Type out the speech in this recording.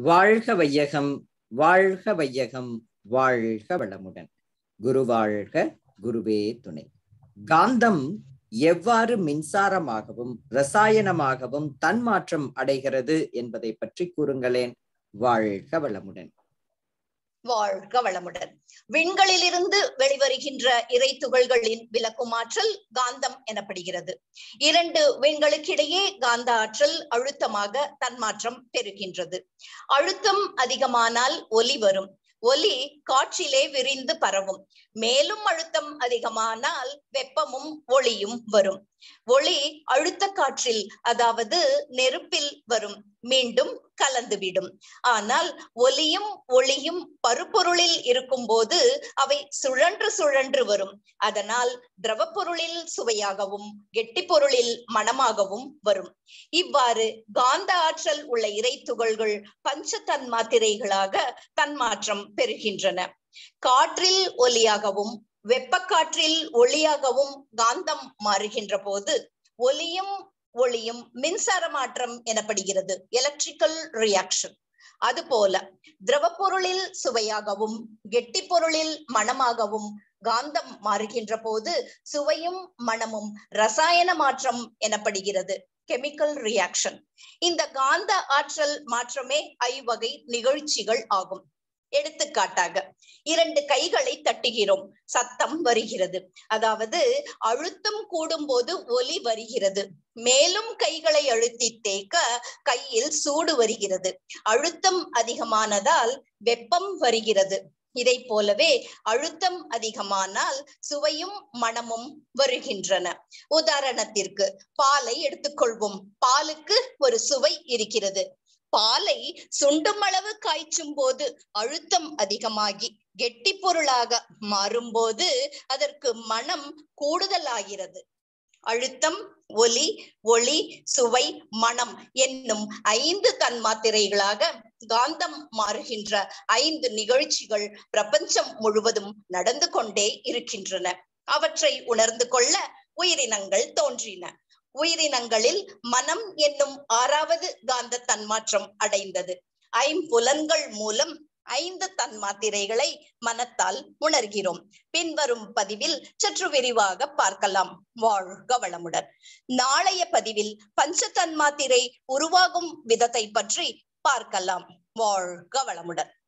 வாழ்க வையகம் வாழ்க வையகம் வாழ்க வளமுடன் குரு வாழ்க குருவே துணை காந்தம் எவ்வாறு மின்சாரமாகவும் ரசாயனமாகவும் தன்மாற்றம் அடைகிறது என்பதை பற்றி கூறுங்களேன் வாழ்க வளமுடன் வாழ்க வளமுடன் விண்களிலிருந்து வெளிவருகின்ற இறை துகள்களின் விளக்குமாற்றல் காந்தம் எனப்படுகிறது இரண்டு விண்களுக்கிடையே காந்த ஆற்றல் அழுத்தமாக தன்மாற்றம் பெறுகின்றது அழுத்தம் அதிகமானால் ஒலி வரும் ஒலி காற்றிலே விரிந்து பரவும் மேலும் அழுத்தம் அதிகமானால் வெப்பமும் ஒளியும் வரும் ஒளி அழுத்த காற்றில் அதாவது நெருப்பில் வரும் மீண்டும் கலந்துவிடும் ஆனால் ஒலியும் ஒளியும் பருப்பொருளில் இருக்கும் போது அவை சுழன்று சுழன்று வரும் அதனால் திரவ பொருளில் சுவையாகவும் கெட்டி பொருளில் மனமாகவும் வரும் இவ்வாறு காந்த ஆற்றல் உள்ள இறை துகள்கள் பஞ்ச தன்மாத்திரைகளாக தன்மாற்றம் பெறுகின்றன காற்றில் ஒலியாகவும் வெப்பக்காற்றில் ஒளியாகவும் காந்தம் மாறுகின்ற போது ஒலியும் ஒளியும் மின்சார மாற்றம் எனப்படுகிறது எலக்ட்ரிக்கல் ரியாக்ஷன் அதுபோல திரவ பொருளில் சுவையாகவும் கெட்டி பொருளில் மனமாகவும் காந்தம் மாறுகின்ற போது சுவையும் மனமும் ரசாயன மாற்றம் எனப்படுகிறது கெமிக்கல் ரியாக்ஷன் இந்த காந்த ஆற்றல் மாற்றமே ஐவகை நிகழ்ச்சிகள் ஆகும் எடுத்துக்காட்டாக இரண்டு கைகளை தட்டுகிறோம் சத்தம் வருகிறது அதாவது அழுத்தம் கூடும் போது ஒலி வருகிறது மேலும் கைகளை அழுத்தி தேக்க கையில் சூடு வருகிறது அழுத்தம் அதிகமானதால் வெப்பம் வருகிறது இதை போலவே அழுத்தம் அதிகமானால் சுவையும் மனமும் வருகின்றன உதாரணத்திற்கு பாலை எடுத்துக்கொள்வோம் பாலுக்கு ஒரு சுவை இருக்கிறது பாலை சுண்டும் அளவு காய்ச்சும் போது அழுத்தம் அதிகமாகி கெட்டி பொருளாக மாறும்போது அதற்கு மனம் கூடுதலாகிறது அழுத்தம் ஒலி ஒளி சுவை மனம் என்னும் ஐந்து தன்மாத்திரைகளாக காந்தம் மாறுகின்ற ஐந்து நிகழ்ச்சிகள் பிரபஞ்சம் முழுவதும் நடந்து கொண்டே இருக்கின்றன அவற்றை உணர்ந்து கொள்ள உயிரினங்கள் தோன்றின உயிரினங்களில் மனம் என்னும் ஆறாவது காந்த தன்மாற்றம் அடைந்தது ஐம்புலன்கள் மூலம் ஐந்து தன்மாத்திரைகளை மனத்தால் உணர்கிறோம் பின்வரும் பதிவில் சற்று விரிவாக பார்க்கலாம் வாழ்க வளமுடன் நாளைய பதிவில் பஞ்ச தன்மாத்திரை உருவாகும் விதத்தை பற்றி பார்க்கலாம் வாழ்க வளமுடன்